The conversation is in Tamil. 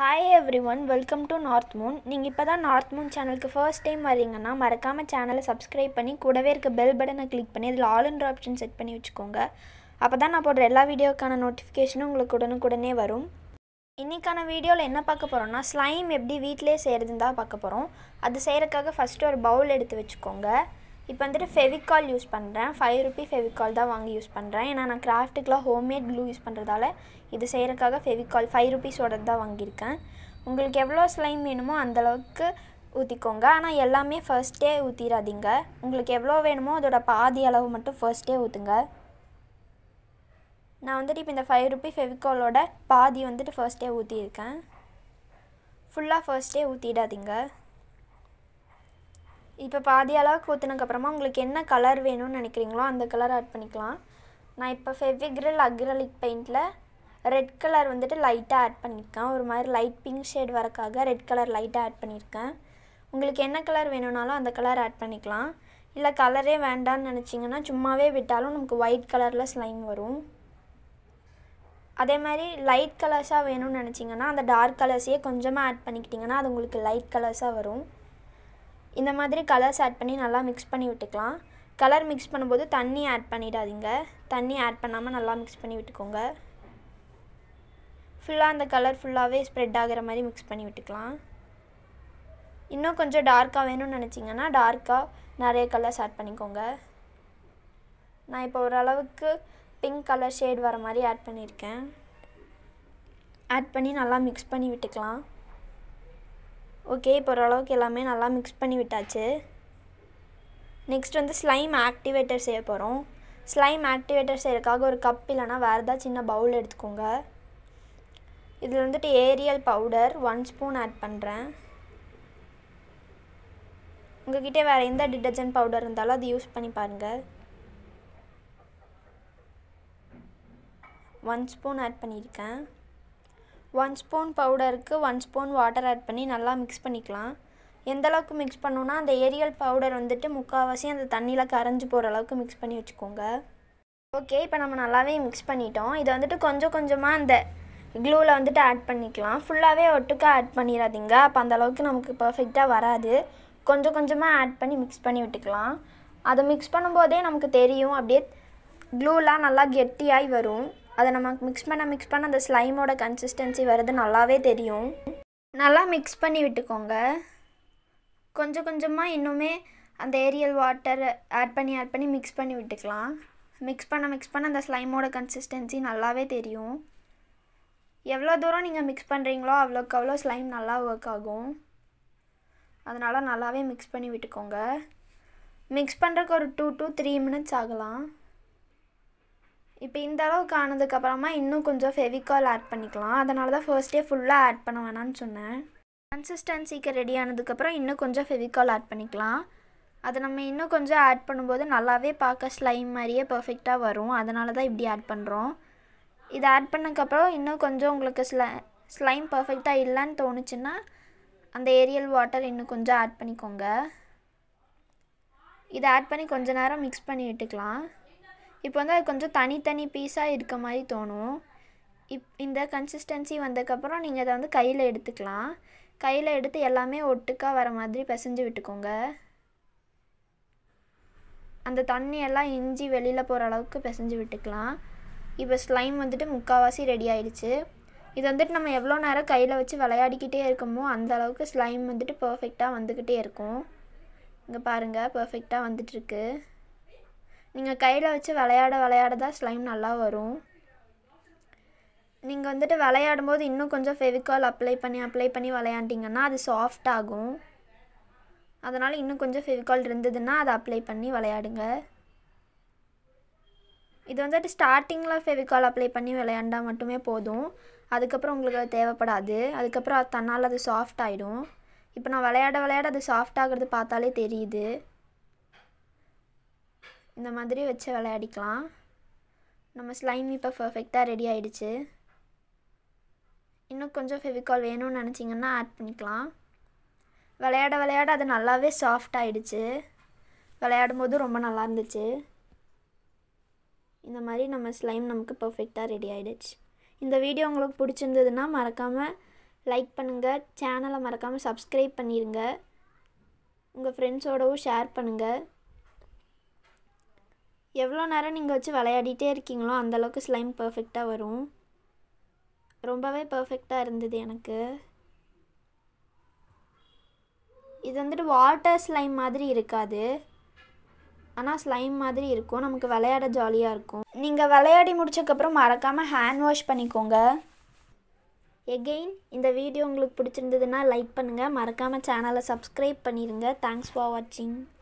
hi everyone welcome to north moon நீங்கள் இப்போ தான் நார்த் மூன் சேனலுக்கு ஃபர்ஸ்ட் டைம் வரீங்கன்னா மறக்காமல் சேனலை சப்ஸ்கிரைப் பண்ணி கூடவே இருக்க பெல் பட்டனை கிளிக் பண்ணி அதில் ஆல் என்ற ஆப்ஷன் செட் பண்ணி வச்சுக்கோங்க அப்போ தான் நான் போடுற எல்லா வீடியோக்கான நோட்டிஃபிகேஷனும் உங்களுக்கு உடனுக்குடனே வரும் இன்றைக்கான வீடியோவில் என்ன பார்க்க போகிறோம்னா ஸ்லைம் எப்படி வீட்டிலே செய்கிறதுன்னு தான் பார்க்க போகிறோம் அது செய்கிறதுக்காக ஃபஸ்ட்டு ஒரு பவுல் எடுத்து வச்சுக்கோங்க இப்போ வந்துட்டு ஃபெவிகால் யூஸ் பண்ணுறேன் ஃபைவ் ருபி ஃபெவிகால் தான் வாங்கி யூஸ் பண்ணுறேன் ஏன்னா நான் கிராஃப்ட்டுக்கெலாம் ஹோம்மேட் க்ளூ யூஸ் பண்ணுறதால இது செய்கிறதுக்காக ஃபெவிகால் ஃபைவ் ருபீஸோட தான் வாங்கியிருக்கேன் உங்களுக்கு எவ்வளோ ஸ்லைம் வேணுமோ அந்தளவுக்கு ஊற்றிக்கோங்க ஆனால் எல்லாமே ஃபர்ஸ்ட்டே ஊற்றிடாதீங்க உங்களுக்கு எவ்வளோ வேணுமோ அதோட பாதி அளவு மட்டும் ஃபர்ஸ்ட்டே ஊற்றுங்க நான் வந்துட்டு இப்போ இந்த ஃபைவ் ருபி ஃபெவிகாலோட பாதி வந்துட்டு ஃபர்ஸ்ட்டே ஊற்றியிருக்கேன் ஃபுல்லாக ஃபர்ஸ்ட்டே ஊற்றிடாதீங்க இப்போ பாதி அளவுக்கு ஊற்றினதுக்கப்புறமா உங்களுக்கு என்ன கலர் வேணும்னு நினைக்கிறீங்களோ அந்த கலர் ஆட் பண்ணிக்கலாம் நான் இப்போ ஃபெவிக்ரில் அக்ரலிக் பெயிண்டில் ரெட் கலர் வந்துட்டு லைட்டாக ஆட் பண்ணியிருக்கேன் ஒரு மாதிரி லைட் பிங்க் ஷேட் வரக்காக ரெட் கலர் லைட்டாக ஆட் பண்ணியிருக்கேன் உங்களுக்கு என்ன கலர் வேணும்னாலும் அந்த கலர் ஆட் பண்ணிக்கலாம் இல்லை கலரே வேண்டான்னு நினச்சிங்கன்னா சும்மாவே விட்டாலும் நமக்கு ஒயிட் கலரில் ஸ்லைம் வரும் அதே மாதிரி லைட் கலர்ஸாக வேணும்னு நினச்சிங்கன்னா அந்த டார்க் கலர்ஸையே கொஞ்சமாக ஆட் பண்ணிக்கிட்டிங்கன்னா அது உங்களுக்கு லைட் கலர்ஸாக வரும் இந்த மாதிரி கலர்ஸ் ஆட் பண்ணி நல்லா மிக்ஸ் பண்ணி விட்டுக்கலாம் கலர் மிக்ஸ் பண்ணும்போது தண்ணி ஆட் பண்ணிடாதீங்க தண்ணி ஆட் பண்ணாமல் நல்லா மிக்ஸ் பண்ணி விட்டுக்கோங்க ஃபுல்லாக அந்த கலர் ஃபுல்லாகவே ஸ்ப்ரெட் ஆகிற மாதிரி மிக்ஸ் பண்ணி விட்டுக்கலாம் இன்னும் கொஞ்சம் டார்க்காக வேணும்னு நினச்சிங்கன்னா டார்க்காக நிறைய கலர்ஸ் ஆட் பண்ணிக்கோங்க நான் இப்போ ஓரளவுக்கு பிங்க் கலர் ஷேட் வர மாதிரி ஆட் பண்ணியிருக்கேன் ஆட் பண்ணி நல்லா மிக்ஸ் பண்ணி விட்டுக்கலாம் ஓகே இப்போ ஓரளவுக்கு எல்லாமே நல்லா மிக்ஸ் பண்ணி விட்டாச்சு நெக்ஸ்ட் வந்து ஸ்லைம் ஆக்டிவேட்டர் செய்ய போகிறோம் ஸ்லைம் ஆக்டிவேட்டர் செய்யறதுக்காக ஒரு கப் இல்லைனா வேறு ஏதாவது சின்ன பவுல் எடுத்துக்கோங்க இதில் வந்துட்டு Ariel powder one spoon add பண்ணுறேன் உங்ககிட்ட வேறு எந்த டிட்டர்ஜென்ட் பவுடர் இருந்தாலும் அது யூஸ் பண்ணி பாருங்கள் ஒன் ஸ்பூன் ஆட் பண்ணியிருக்கேன் ஒன் ஸ்பூன் பவுடருக்கு ஒன் ஸ்பூன் வாட்டர் ஆட் பண்ணி நல்லா மிக்ஸ் பண்ணிக்கலாம் எந்த அளவுக்கு மிக்ஸ் பண்ணணுன்னா அந்த ஏரியல் பவுடர் வந்துட்டு முக்கால்வாசி அந்த தண்ணியில் கரைஞ்சி போகிற அளவுக்கு மிக்ஸ் பண்ணி வச்சுக்கோங்க ஓகே இப்போ நம்ம நல்லாவே மிக்ஸ் பண்ணிட்டோம் இதை வந்துட்டு கொஞ்சம் கொஞ்சமாக அந்த க்ளூவில் வந்துட்டு ஆட் பண்ணிக்கலாம் ஃபுல்லாகவே ஒட்டுக்கா ஆட் பண்ணிடாதீங்க அப்போ அந்த அளவுக்கு நமக்கு பர்ஃபெக்டாக வராது கொஞ்சம் கொஞ்சமாக ஆட் பண்ணி மிக்ஸ் பண்ணி விட்டுக்கலாம் அதை மிக்ஸ் பண்ணும்போதே நமக்கு தெரியும் அப்படியே க்ளூலாம் நல்லா கெட்டியாகி வரும் அதை நம்ம மிக்ஸ் பண்ண மிக்ஸ் பண்ண அந்த ஸ்லைமோட கன்சிஸ்டன்சி வர்றது நல்லாவே தெரியும் நல்லா மிக்ஸ் பண்ணி விட்டுக்கோங்க கொஞ்சம் கொஞ்சமாக இன்னுமே அந்த ஏரியல் வாட்டர் ஆட் பண்ணி ஆட் பண்ணி மிக்ஸ் பண்ணி விட்டுக்கலாம் மிக்ஸ் பண்ண மிக்ஸ் பண்ண அந்த ஸ்லைமோட கன்சிஸ்டன்சி நல்லாவே தெரியும் எவ்வளோ தூரம் நீங்கள் மிக்ஸ் பண்ணுறீங்களோ அவ்வளோக்கு அவ்வளோ ஸ்லைம் நல்லா ஒர்க் ஆகும் அதனால் நல்லாவே மிக்ஸ் பண்ணி விட்டுக்கோங்க மிக்ஸ் பண்ணுறதுக்கு ஒரு டூ டு த்ரீ மினிட்ஸ் ஆகலாம் இப்போ இந்த அளவுக்கு ஆனதுக்கப்புறமா இன்னும் கொஞ்சம் ஃபெவிகால் ஆட் பண்ணிக்கலாம் அதனால தான் ஃபர்ஸ்டே ஃபுல்லாக ஆட் பண்ண வேணாம்னு சொன்னேன் கன்சிஸ்டன்சிக்கு ரெடி ஆனதுக்கப்புறம் இன்னும் கொஞ்சம் ஃபெவிகால் ஆட் பண்ணிக்கலாம் அதை நம்ம இன்னும் கொஞ்சம் ஆட் பண்ணும்போது நல்லாவே பார்க்க ஸ்லைம் மாதிரியே பர்ஃபெக்டாக வரும் அதனால தான் இப்படி ஆட் பண்ணுறோம் இதை ஆட் பண்ணக்கப்புறம் இன்னும் கொஞ்சம் உங்களுக்கு ஸ்லை ஸ்லைம் பர்ஃபெக்டாக இல்லைன்னு தோணுச்சுன்னா அந்த ஏரியல் வாட்டர் இன்னும் கொஞ்சம் ஆட் பண்ணிக்கோங்க இதை ஆட் பண்ணி கொஞ்ச நேரம் மிக்ஸ் பண்ணி விட்டுக்கலாம் இப்போ வந்து அது கொஞ்சம் தனித்தனி பீஸாக இருக்க மாதிரி தோணும் இப் இந்த கன்சிஸ்டன்சி வந்ததுக்கப்புறம் நீங்கள் அதை வந்து கையில் எடுத்துக்கலாம் கையில் எடுத்து எல்லாமே ஒட்டுக்காக வர மாதிரி பிசைஞ்சு விட்டுக்கோங்க அந்த தண்ணியெல்லாம் இஞ்சி வெளியில் போகிற அளவுக்கு பிசைஞ்சு விட்டுக்கலாம் இப்போ ஸ்லைம் வந்துட்டு முக்கால்வாசி ரெடி ஆயிடுச்சு இது வந்துட்டு நம்ம எவ்வளோ நேரம் கையில் வச்சு விளையாடிக்கிட்டே இருக்கோமோ அந்த அளவுக்கு ஸ்லைம் வந்துட்டு பர்ஃபெக்டாக வந்துக்கிட்டே இருக்கும் இங்கே பாருங்கள் பர்ஃபெக்டாக வந்துட்டுருக்கு நீங்கள் கையில் வச்சு விளையாட விளையாட தான் ஸ்லைம் நல்லா வரும் நீங்கள் வந்துட்டு விளையாடும் போது இன்னும் கொஞ்சம் ஃபெவிகால் அப்ளை பண்ணி அப்ளை பண்ணி விளையாண்டிங்கன்னா அது சாஃப்ட் ஆகும் அதனால் இன்னும் கொஞ்சம் ஃபெவிகால் இருந்ததுன்னா அதை அப்ளை பண்ணி விளையாடுங்க இது வந்துட்டு ஸ்டார்டிங்கில் ஃபெவிகால் அப்ளை பண்ணி விளையாண்டா மட்டுமே போதும் அதுக்கப்புறம் உங்களுக்கு அது தேவைப்படாது அதுக்கப்புறம் அது தன்னால் அது சாஃப்ட் ஆகிடும் இப்போ நான் விளையாட விளையாட அது சாஃப்ட் ஆகிறது பார்த்தாலே தெரியுது இந்த மாதிரி வச்சு விளையாடிக்கலாம் நம்ம ஸ்லைம் இப்போ பர்ஃபெக்டாக ரெடி ஆகிடுச்சு இன்னும் கொஞ்சம் ஃபெவிகால் வேணும்னு நினச்சிங்கன்னா ஆட் பண்ணிக்கலாம் விளையாட விளையாட அது நல்லாவே சாஃப்ட் ஆகிடுச்சு விளையாடும் போது ரொம்ப நல்லா இருந்துச்சு இந்த மாதிரி நம்ம ஸ்லைம் நமக்கு பர்ஃபெக்டாக ரெடி ஆகிடுச்சு இந்த வீடியோ உங்களுக்கு பிடிச்சிருந்ததுன்னா மறக்காமல் லைக் பண்ணுங்கள் சேனலை மறக்காமல் சப்ஸ்கிரைப் பண்ணிடுங்க உங்கள் ஃப்ரெண்ட்ஸோடவும் ஷேர் பண்ணுங்கள் எவ்வளோ நேரம் நீங்கள் வச்சு விளையாடிட்டே இருக்கீங்களோ அந்தளவுக்கு ஸ்லைம் பர்ஃபெக்டாக வரும் ரொம்பவே பர்ஃபெக்டாக இருந்தது எனக்கு இது வந்துட்டு வாட்டர் ஸ்லைம் மாதிரி இருக்காது ஆனால் ஸ்லைம் மாதிரி இருக்கும் நமக்கு விளையாட ஜாலியாக இருக்கும் நீங்கள் விளையாடி முடிச்சக்கப்புறம் மறக்காமல் ஹேண்ட் வாஷ் பண்ணிக்கோங்க எகெயின் இந்த வீடியோ உங்களுக்கு பிடிச்சிருந்ததுன்னா லைக் பண்ணுங்கள் மறக்காமல் சேனலை சப்ஸ்கிரைப் பண்ணிடுங்க தேங்க்ஸ் ஃபார் வாட்சிங்